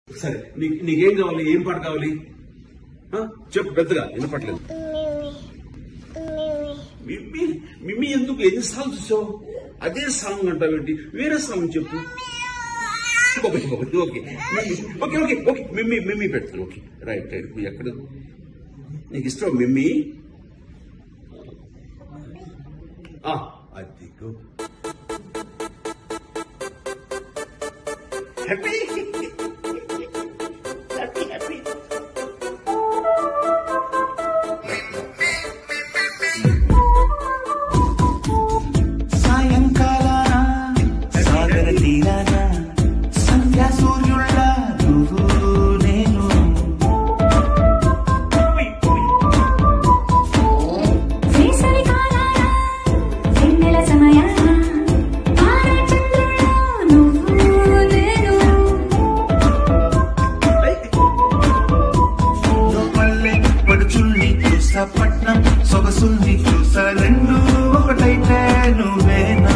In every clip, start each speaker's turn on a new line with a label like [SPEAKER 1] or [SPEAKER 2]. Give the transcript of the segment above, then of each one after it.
[SPEAKER 1] సరే నీకు నీకేం కావాలి ఏం పాట కావాలి ఆ? చెప్పు పెద్దగా వినపట్లేదు మిమ్మీ మిమ్మీ ఎందుకు ఎన్నిసార్లు చూసావు అదే సాంగ్ అంటావేంటి వేరే సాంగ్ చెప్పు ఓకే ఓకే ఓకే మిమ్మీ ఓకే ఓకే ఓకే మిమ్మీ మిమ్మీ పెడతాను ఓకే రైట్ రైట్ నువ్వు ఎక్కడ నీకు ఇష్టం మిమ్మీ ఆ, అదిగో హ్యాపీ హ్యాపీ హ్యాపీ
[SPEAKER 2] సాయంకాలాన సాగర తీరాన సంధ్యా సూర్యుళ్ళ నువ్వు నేను
[SPEAKER 3] వేసవి కాలాన వెన్నెల సమయాన తారాచంద్రుల్లో నువ్వు నేను
[SPEAKER 2] పల్లె పడుచుల్ని చూసా పట్నం సొగసుల్ని చూసా రెండు ఒకటైతే నువ్వేనా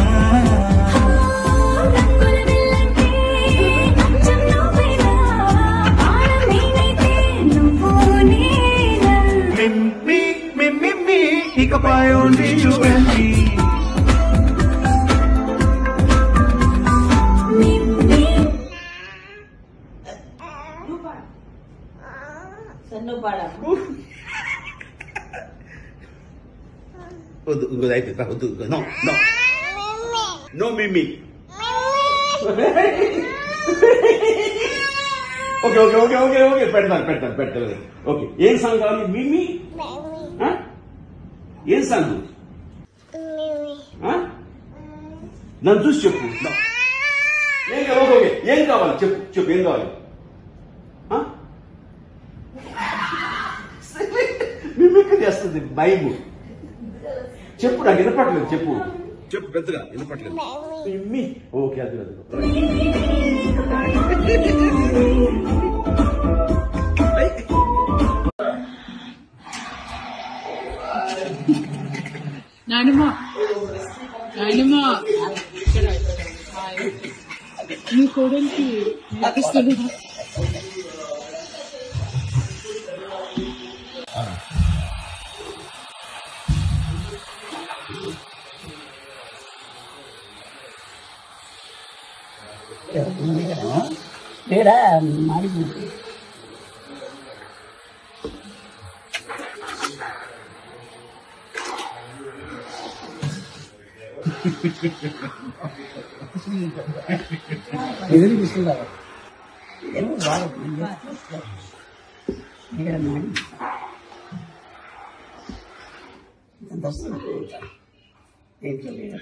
[SPEAKER 3] రంగుల వెల్లంటే అచ్చం నువ్వేనా ఆనం నేనైతే నువ్వు నేనా
[SPEAKER 2] మిమ్మి మిమ్మి ఇకపై ఓన్లీ యు అండ్ మీ
[SPEAKER 3] మిమ్మీ
[SPEAKER 4] సన్ను పాడా
[SPEAKER 1] వద్దు ఇంకోది అయిపోయింది రా, వద్దు నో నో నో మిమ్మీ okay okay okay okay okay పెడతాను పెడతాను పెడతాను ఓకే ఏం సాంగ్ కావాలి మిమ్మీ ఆ? ఏం సాంగ్ ఆ? నన్ను చూసి చెప్పు No. ఏం కావాలి ఓకే ఓకే ఏం కావాలి చెప్పు చెప్పు ఏం కావాలి ఆ? మిమిక్రీ చేస్తుంది భయము చెప్పు నాకు వినపట్లేదు చెప్పు చెప్పు పెద్దగా వినపట్లేదు మిమ్మీ ఓకే అది అది
[SPEAKER 5] నాయనమ్మ నాయనమ్మ నీ కోడలికి నేర్పిస్తున్నా
[SPEAKER 4] ಬೇಡ ಮಾಡಿದ್ವಿ ಎದುರಿಗೆ ಬಿಸಿಲ್ಲ ಏನು ಭಾಳ ಈಗ ಮಾಡಿ ದರ್ಶನ ಏನು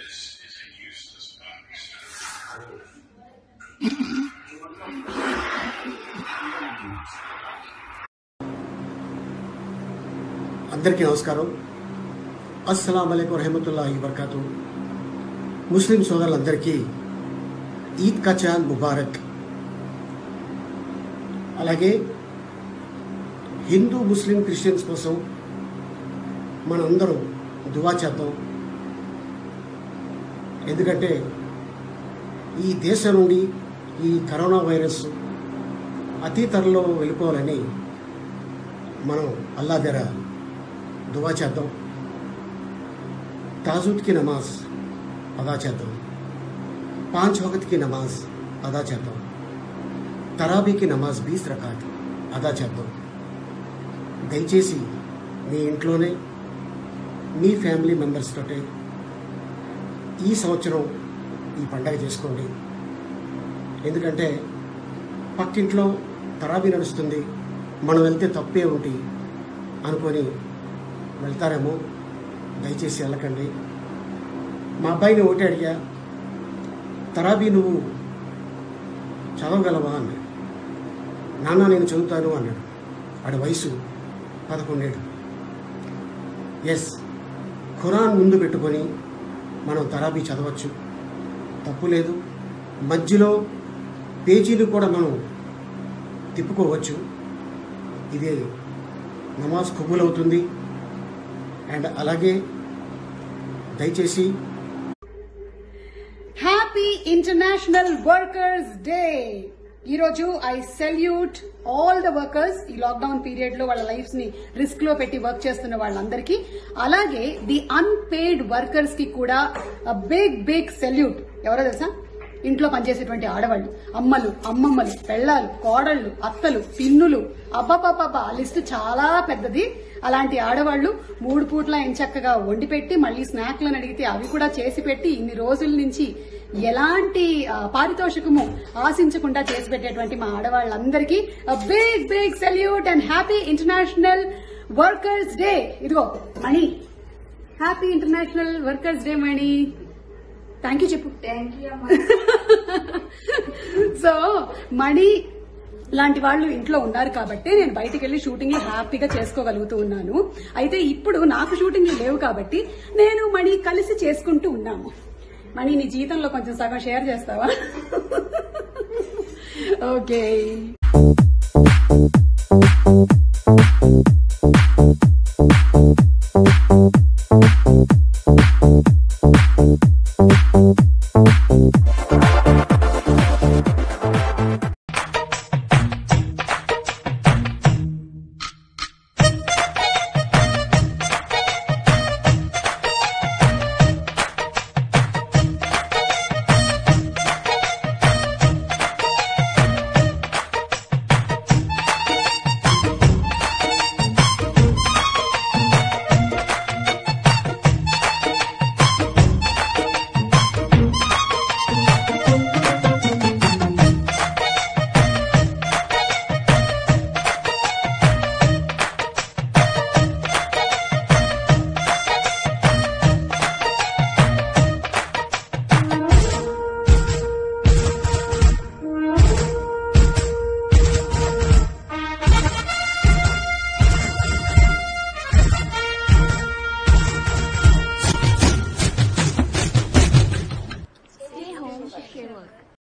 [SPEAKER 6] అందరికీ నమస్కారం అస్సలం అయికు రహమతుల్లా వరకాతు ముస్లిం సోదరులందరికీ ఈద్ కా చాంద్ ముబారక్ అలాగే హిందూ ముస్లిం క్రిస్టియన్స్ కోసం మనందరం దువా చేద్దాం ఎందుకంటే ఈ దేశం నుండి ఈ కరోనా వైరస్ అతి త్వరలో వెళ్ళిపోవాలని మనం అల్లా దగ్గర దువా చేద్దాం ताजुद की नमाज अदा चाहता हूँ पांच वक्त की नमाज अदा चाहता हूँ తరాబీ की नमाज बीस रकात అదా చేద్దాం దయచేసి మీ ఇంట్లోనే మీ ఫ్యామిలీ మెంబర్స్ తోటే ఈ సంవత్సరం ఈ పండగ చేసుకోండి ఎందుకంటే పక్కింట్లో తరాబీ నడుస్తుంది మనం వెళ్తే తప్పే ఉంటి అనుకొని వెళ్తారేమో దయచేసి వెళ్ళకండి మా అబ్బాయిని ఒకటి అడిగా తరాబీ నువ్వు చదవగలవా అన్నాడు నాన్న నేను చదువుతాను అన్నాడు వాడి వయసు పదకొండేడు ఎస్ ఖురాన్ ముందు పెట్టుకొని మనం తరాబీ చదవచ్చు తప్పు లేదు మధ్యలో పేజీలు కూడా మనం తిప్పుకోవచ్చు ఇది నమాజ్ కబూల్ అవుతుంది అండ్ అలాగే దయచేసి
[SPEAKER 7] Happy International Workers' Day! ఈ రోజు I salute all the workers ఈ లాక్డౌన్ పీరియడ్ లో వాళ్ళ లైఫ్స్ ని రిస్క్ లో పెట్టి వర్క్ చేస్తున్న వాళ్ళందరికీ అలాగే ది అన్పేడ్ వర్కర్స్ కి కూడా బిగ్ బిగ్ సెల్యూట్ ఎవరో తెలుసా ఇంట్లో పనిచేసేటువంటి ఆడవాళ్ళు అమ్మలు అమ్మమ్మలు పెళ్ళాలు కోడళ్ళు అత్తలు పిన్నులు అబ్బబ్బబ్బబ్బా ఆ లిస్ట్ చాలా పెద్దది అలాంటి ఆడవాళ్ళు మూడు పూట్ల ఎంచక్కగా వండి పెట్టి మళ్ళీ స్నాక్లను అడిగితే అవి కూడా చేసి పెట్టి ఇన్ని రోజుల నుంచి ఎలాంటి ఆ, పారితోషికము ఆశించకుండా చేసి పెట్టేటువంటి మా ఆడవాళ్ళందరికీ big big salute and happy international workers day ఇదిగో Mani happy international workers day Mani thank you చెప్పు థ్యాంక్ యూ సో మణి లాంటి వాళ్ళు ఇంట్లో ఉన్నారు కాబట్టి నేను బయటికి వెళ్లి షూటింగ్ హ్యాపీగా చేసుకోగలుగుతూ ఉన్నాను అయితే ఇప్పుడు నాకు షూటింగ్ లేవు కాబట్టి నేను మణి కలిసి చేసుకుంటూ ఉన్నాము మణి నీ జీతంలో కొంచెం సగం షేర్ చేస్తావా ఓకే